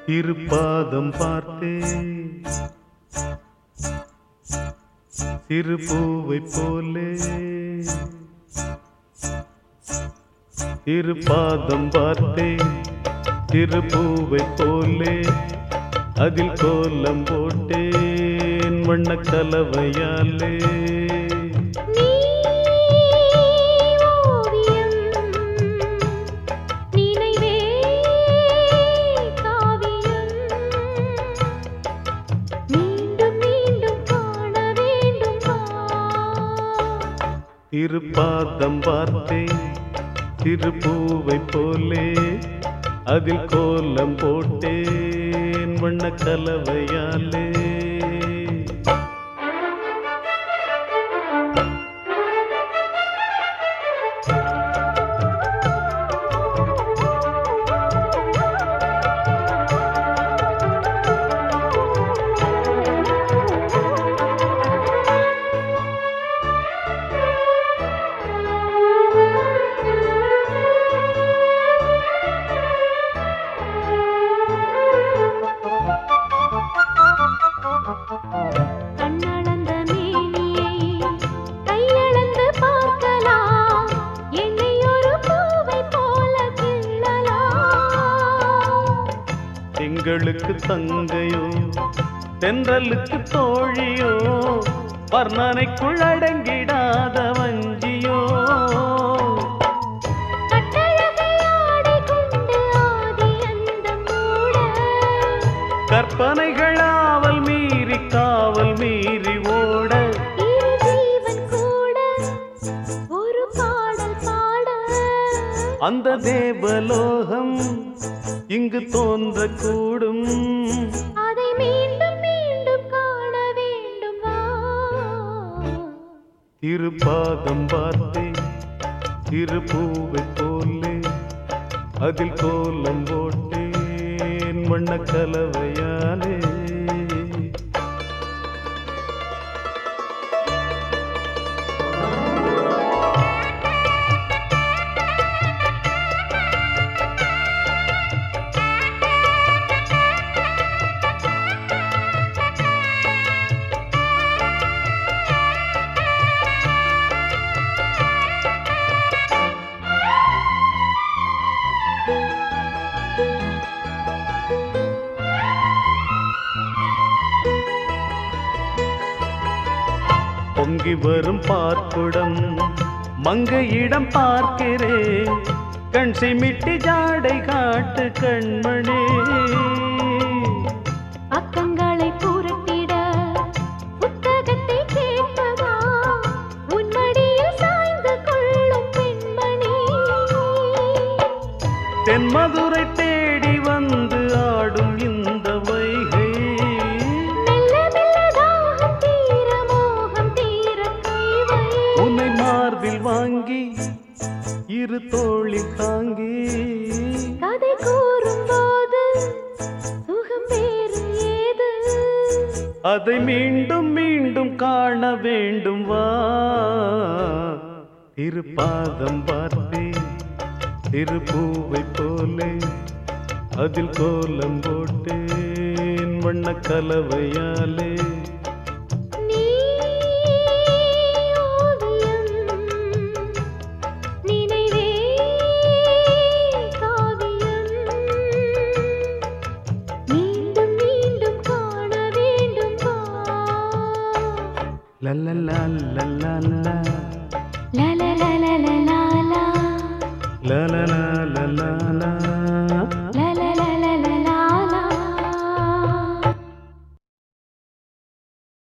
திருப்பாதம் பார்த்தே சிறு பூவை போலே திருப்பாதம் பார்த்தே சிறு பூவை போலே அதில் கோலம் போட்டேன் வண்ண கலவையாலே நீ ஓவியம் நினைவே காவியம் மீண்டும் மீண்டும் காண வேண்டும் வா திருப்பாதம் பார்த்தேன் சிறு பூவை போலே அதில் கோலம் போட்டேன் வண்ண கலவையாலே கண்ணளந்த மேனியை கையளந்து பார்க்கலாம் என்னை ஒரு பூவை போல கிள்ளலாம் திங்களுக்கு தங்கையோ தென்றலுக்கு தோழியோ வர்ணனைக்குள் அடங்கிடாத வஞ்சியோ கட்டழகை ஆடை கொண்டு ஆதி அந்தம் மூட கற்பனைகள் ஆவல் மீறி காவல் மீறி ஓட இரு ஜீவன் கூட ஒரு பாடல் பாட அந்த தேவலோகம் இங்கு தோன்றக்கூடும் அதை மீண்டும் மீண்டும் காண வேண்டும் வா திருப்பாதம் பார்த்தேன் திருப்பூவை போலே அதில் கோலம் போட்டேன் வண்ண கலவையாலே பொங்கி வரும் பார்க்குடம் மங்கையிடம் பார்க்கிறேன் கண் சிமிட்டி ஜாடை காட்டு கண்மணி பக்கங்களை புரட்டிட புத்தகத்தை கேட்பதா உன் மடியில் சாய்ந்து கொள்ளும் பெண்மணி தென்மதுரை தேடி வந்து ஆடும் இந்த வைகை மெல்ல மெல்ல தாகம் தீர மோகம் தீர கைவை உன்னை மார்பில் வாங்கி இரு தோளில் தாங்கி கதை கூறும்போது சுகம் வேறு ஏது அதை மீண்டும் மீண்டும் காண வேண்டும் வா திருப்பாதம் பார்த்தேன் திருப்பூவை போலே அதில் கோலம் போட்டேன் வண்ண கலவையாலே நீ ஓவியம் நினைவே காவியம் மீண்டும் மீண்டும் காண வேண்டும் வா லல்லலா லல்லலா லலலலலலலா. லலலா